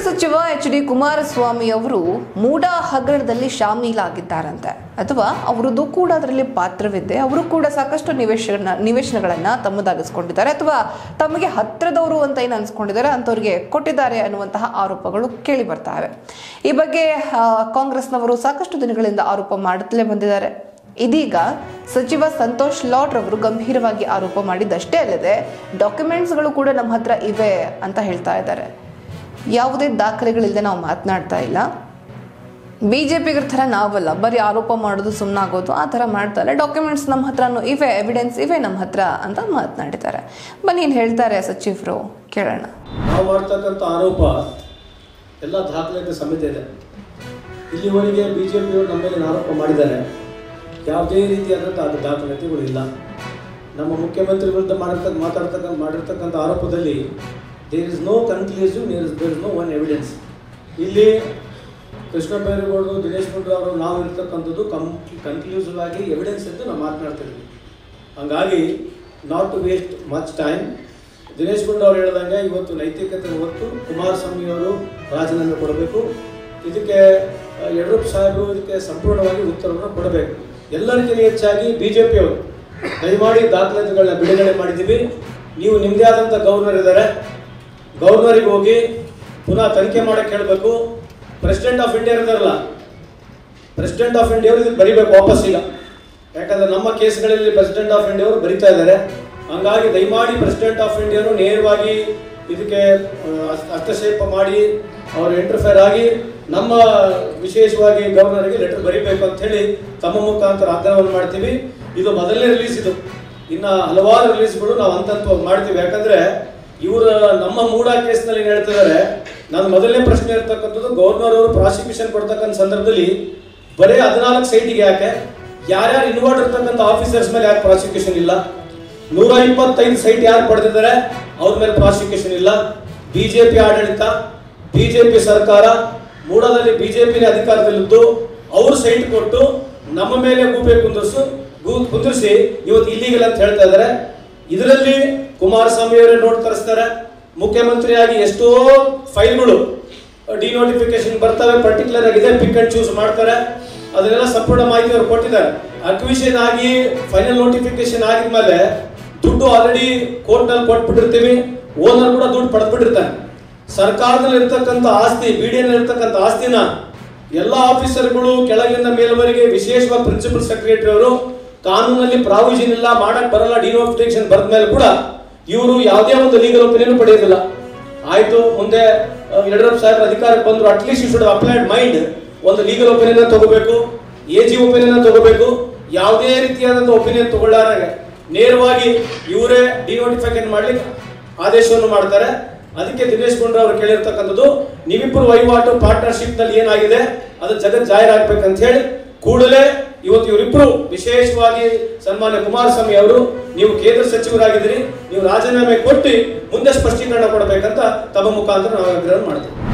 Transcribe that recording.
ಸಚಿವ H D Kumaraswamy ಅವರು ಮೂಡ ಹಗರಣದಲ್ಲಿ ಶಾಮೀಲಾಗಿದ್ದಾರಂತೆ ಅಥವಾ ಅವರದ್ದು ಕೂಡ ಅದರಲ್ಲಿ ಪಾತ್ರವಿದೆ ಅವರು ಕೂಡ ಸಾಕಷ್ಟು ನಿವೇಶನ ನಿವೇಶನಗಳನ್ನ ತಮ್ಮದಾಗಿಸ್ಕೊಂಡಿದ್ದಾರೆ ಅಥವಾ ತಮಗೆ ಹತ್ರದವರು ಅಂತ ಏನು ಅನ್ಸ್ಕೊಂಡಿದ್ದಾರೆ ಅಂಥವ್ರಿಗೆ ಕೊಟ್ಟಿದ್ದಾರೆ ಅನ್ನುವಂತಹ ಆರೋಪಗಳು ಕೇಳಿ ಬರ್ತಾವೆ ಈ ಬಗ್ಗೆ ಆ, ಕಾಂಗ್ರೆಸ್ನವರು ಸಾಕಷ್ಟು ದಿನಗಳಿಂದ ಆರೋಪ ಮಾಡುತ್ತಲೇ ಬಂದಿದ್ದಾರೆ ಇದೀಗ ಸಚಿವ ಸಂತೋಷ್ ಲಾಡ್ ರವರು ಗಂಭೀರವಾಗಿ ಆರೋಪ ಮಾಡಿದ್ದಷ್ಟೇ ಅಲ್ಲದೆ ಡಾಕ್ಯುಮೆಂಟ್ಸ್ಗಳು ಕೂಡ ನಮ್ಮ ಹತ್ರ ಇವೆ ಅಂತ ಹೇಳ್ತಾ ಇದ್ದಾರೆ ಯಾವುದೇ ದಾಖಲೆಗಳಿಲ್ಲದೆ ನಾವು ಮಾತನಾಡ್ತಾ ಇಲ್ಲ ಬಿ ಜೆ ಪಿಗರ ಥರ ನಾವಲ್ಲ ಬರೀ ಆರೋಪ ಮಾಡೋದು ಸುಮ್ಮನಾಗೋದು ಆ ಥರ ಮಾಡ್ತಾರೆ ಡಾಕ್ಯುಮೆಂಟ್ಸ್ ನಮ್ಮ ಹತ್ರನೂ ಇವೆ ಎವಿಡೆನ್ಸ್ ಇವೆ ನಮ್ಮ ಹತ್ರ ಅಂತ ಮಾತನಾಡಿದ್ದಾರೆ ಬನ್ನಿ ಏನು ಹೇಳ್ತಾರೆ ಸಚಿವರು ಕೇಳೋಣ ನಾವು ಮಾಡ್ತಕ್ಕಂಥ ಆರೋಪ ಎಲ್ಲ ದಾಖಲೆಗಳ ಸಮೇತ ಇದೆ ಇಲ್ಲಿವರೆಗೆ ಬಿ ಜೆ ಪಿಯವರು ನಮ್ಮ ಮೇಲೆ ಆರೋಪ ಮಾಡಿದ್ದಾರೆ ಯಾವುದೇ ರೀತಿಯಾದಂಥ ಅದು ದಾಖಲಾತಿಗಳು ಇಲ್ಲ ನಮ್ಮ ಮುಖ್ಯಮಂತ್ರಿ ವಿರುದ್ಧ ಮಾಡಿರ್ತಕ್ಕ ಮಾತಾಡ್ತಕ್ಕಂಥ ಮಾಡಿರ್ತಕ್ಕಂಥ ಆರೋಪದಲ್ಲಿ there is no conclusive there is there is no one evidence ಇಲ್ಲಿ ಕೃಷ್ಣ ಬೈರೇಗೌಡರು ದಿನೇಶ್ ಗುಂಡ್ರು ಅವರು ನಾವು ಇರ್ತಕ್ಕಂಥದ್ದು ಕಂ ಕನ್ಕ್ಲೂಸಿವ್ ಆಗಿ ಎವಿಡೆನ್ಸ್ ಎಂದು ನಾವು ಮಾತನಾಡ್ತಿದ್ವಿ ಹಂಗಾಗಿ not to waste much time Dinesh Gundu ಅವ್ರು ಹೇಳ್ದಂಗೆ ಇವತ್ತು ನೈತಿಕತೆ ಹೊತ್ತು ಕುಮಾರಸ್ವಾಮಿ ಅವರು ರಾಜೀನಾಮೆ ಕೊಡಬೇಕು ಇದಕ್ಕೆ ಆ, ಯಡಿಯೂರಪ್ಪ ಸಾಹೇಬರು ಇದಕ್ಕೆ ಸಂಪೂರ್ಣವಾಗಿ ಉತ್ತರವನ್ನು ಕೊಡಬೇಕು ಎಲ್ಲರಿಗಿಂತ ಹೆಚ್ಚಾಗಿ ಬಿ ಜೆ ಪಿಯವರು ದಯಮಾಡಿ ದಾಖಲಾತಿಗಳನ್ನ ಬಿಡುಗಡೆ ಮಾಡಿದ್ದೀವಿ ನೀವು ನಿಮ್ಮದೇ ಆದಂಥ ಗವರ್ನರ್ ಇದ್ದಾರೆ ಗವರ್ನರಿಗೆ ಹೋಗಿ ಪುನಃ ತನಿಖೆ ಮಾಡಕ್ಕೆ ಹೇಳಬೇಕು ಪ್ರೆಸಿಡೆಂಟ್ ಆಫ್ ಇಂಡಿಯಾ ಇದ್ದಾರಲ್ಲ ಪ್ರೆಸಿಡೆಂಟ್ ಆಫ್ ಇಂಡಿಯಾ ಅವರು ಇದಕ್ಕೆ ಬರಿಬೇಕು ವಾಪಸ್ ಈಗ ಯಾಕಂದ್ರೆ ನಮ್ಮ ಕೇಸ್ಗಳಲ್ಲಿ ಪ್ರೆಸಿಡೆಂಟ್ ಆಫ್ ಇಂಡಿಯಾ ಅವರು ಬರಿತಾ ಇದ್ದಾರೆ ಹಂಗಾಗಿ ದಯಮಾಡಿ ಪ್ರೆಸಿಡೆಂಟ್ ಆಫ್ ಇಂಡಿಯಾನು ನೇರವಾಗಿ ಇದಕ್ಕೆ ಆ, ಹಸ್ತ- ಹಸ್ತಕ್ಷೇಪ ಮಾಡಿ ಅವರು ಇಂಟರ್ಫೇರ್ ಆಗಿ ನಮ್ಮ ವಿಶೇಷವಾಗಿ ಗವರ್ನರ್ಗೆ ಲೆಟರ್ ಬರಿಬೇಕು ಅಂತ ಹೇಳಿ ತಮ್ಮ ಮುಖಾಂತರ ಆಗ್ರಹವನ್ನು ಮಾಡ್ತೀವಿ ಇದು ಮೊದಲನೇ ರಿಲೀಸ್ ಇದು ಇನ್ನ ಹಲವಾರು ರಿಲೀಸ್ಗಳು ನಾವು ಹಂತವಾಗಿ ಮಾಡ್ತೀವಿ ಯಾಕಂದ್ರೆ ಇವರ ನಮ್ಮ ಮೂಡ ಕೇಸ್ನಲ್ಲಿ ಏನ್ ಹೇಳ್ತಿದ್ದಾರೆ ನಾನು ಮೊದಲನೇ ಪ್ರಶ್ನೆ ಇರ್ತಕ್ಕಂಥದ್ದು ಗವರ್ನರ್ ಅವರು ಪ್ರಾಸಿಕ್ಯೂಷನ್ ಕೊಡ್ತಕ್ಕಂಥ ಸಂದರ್ಭದಲ್ಲಿ ಬರೀ ಹದಿನಾಲ್ಕು ಸೈಟಿಗೆ ಯಾಕೆ ಯಾರ್ಯಾರು ಇನ್ವಾಲ್ವ್ ಇರ್ತಕ್ಕಂಥ ಆಫೀಸರ್ಸ್ ಮೇಲೆ ಯಾಕೆ ಪ್ರಾಸಿಕ್ಯೂಷನ್ ಇಲ್ಲ ನೂರ ಇಪ್ಪತ್ತೈದು ಸೈಟ್ ಯಾರು ಪಡೆದಿದ್ದಾರೆ ಅವ್ರ ಮೇಲೆ ಪ್ರಾಸಿಕ್ಯೂಷನ್ ಇಲ್ಲ ಬಿಜೆಪಿ ಆಡಳಿತ ಬಿಜೆಪಿ ಸರ್ಕಾರ ಮೂಡದಲ್ಲಿ ಬಿಜೆಪಿ ಅಧಿಕಾರದಲ್ಲಿದ್ದು ಅವ್ರು ಸೈಟ್ ಕೊಟ್ಟು ನಮ್ಮ ಮೇಲೆ ಗೂಬೆ ಕುಂದರ್ಸು ಗೂ ಕುಂದಿರಿಸಿ ಇವತ್ತು ಇಲ್ಲಿಗಲ್ ಅಂತ ಹೇಳ್ತಾ ಇದ್ದಾರೆ ಇದರಲ್ಲಿ ಕುಮಾರಸ್ವಾಮಿ ಅವರೇ ನೋಟ್ ತರಿಸ್ತಾರೆ ಮುಖ್ಯಮಂತ್ರಿಯಾಗಿ ಎಷ್ಟೋ ಫೈಲ್ಗಳು ಡಿನೋಟಿಫಿಕೇಶನ್ ಬರ್ತವೆ ಪರ್ಟಿಕ್ಯುಲರ್ ಆಗಿದೆ ಪಿಕ್ ಅಂಡ್ ಚೂಸ್ ಮಾಡ್ತಾರೆ ಅದನ್ನೆಲ್ಲ ಸಂಪೂರ್ಣ ಮಾಹಿತಿ ಅವ್ರು ಕೊಟ್ಟಿದ್ದಾರೆ ಅಕ್ವಿಷನ್ ಆಗಿ ಫೈನಲ್ ನೋಟಿಫಿಕೇಶನ್ ಆಗಿದ್ಮೇಲೆ ದುಡ್ಡು ಆಲ್ರೆಡಿ ಕೋರ್ಟ್ನಲ್ಲಿ ಕೊಟ್ಬಿಟ್ಟಿರ್ತೀವಿ ಓನರ್ ಕೂಡ ದುಡ್ಡು ಪಡೆದ್ಬಿಟ್ಟಿರ್ತಾನೆ ಸರ್ಕಾರದಲ್ಲಿ ಇರ್ತಕ್ಕಂಥ ಆಸ್ತಿ ಬಿ ಡಿ ಇರ್ತಕ್ಕಂಥ ಆಸ್ತಿನ ಎಲ್ಲ ಆಫೀಸರ್ಗಳು ಕೆಳಗಿಂದ ಮೇಲ್ವರೆಗೆ ವಿಶೇಷವಾಗಿ ಪ್ರಿನ್ಸಿಪಲ್ ಸೆಕ್ರೆಟರಿ ಅವರು ಕಾನೂನಲ್ಲಿ ಪ್ರಾವಿಷನ್ ಇಲ್ಲ ಮಾಡಕ್ ಬರಲ್ಲ ಡಿನೋಟಿಫಿಕೇಶನ್ ಬರೆದ ಮೇಲೆ ಕೂಡ ಇವರು ಯಾವುದೇ ಒಂದು ಲೀಗಲ್ ಒಪಿನಿಯನ್ ಪಡೆಯೋದಿಲ್ಲ ಆಯ್ತು ಮುಂದೆ ಆ, ಯಡಿಯೂರಪ್ಪ ಸಾಹೇಬ್ ಅಧಿಕಾರಕ್ಕೆ ಬಂದ್ರು at least you should applied mind ಒಂದು ಲೀಗಲ್ ಒಪಿನಿಯನ್ ತಗೋಬೇಕು ಎ ಜಿ ಒಪಿನಿಯನ್ ತಗೋಬೇಕು ಯಾವುದೇ ರೀತಿಯಾದಂಥ ಒಪಿನಿಯನ್ ತಗೊಳ್ಳಾರಾಗ ನೇರವಾಗಿ ಇವರೇ ಡಿನೋಟಿಫಿಕೇಶನ್ ಮಾಡ್ಲಿಕ್ಕೆ ಆದೇಶವನ್ನು ಮಾಡ್ತಾರೆ ಅದಕ್ಕೆ ದಿನೇಶ್ ಗುಂಡ್ರ ಅವರು ಕೇಳಿರ್ತಕ್ಕಂಥದ್ದು ನೀವಿಬ್ಬರು ವಹಿವಾಟು ಪಾರ್ಟ್ನರ್ಶಿಪ್ ನಲ್ಲಿ ಏನಾಗಿದೆ ಅದು ಜಗತ್ ಜಾಹೀರಾಗಬೇಕಂತ ಹೇಳಿ ಕೂಡಲೇ ಇವತ್ತು ಇವರಿಬ್ಬರು ವಿಶೇಷವಾಗಿ ಸನ್ಮಾನ್ಯ ಕುಮಾರಸ್ವಾಮಿ ಅವರು ನೀವು ಕೇಂದ್ರ ಸಚಿವರಾಗಿದ್ದೀರಿ ನೀವು ರಾಜೀನಾಮೆ ಕೊಟ್ಟು ಮುಂದೆ ಸ್ಪಷ್ಟೀಕರಣ ಕೊಡಬೇಕಂತ ತಮ್ಮ ಮುಖಾಂತರ ನಾವು ಆಗ್ರಹ ಮಾಡ್ತೀವಿ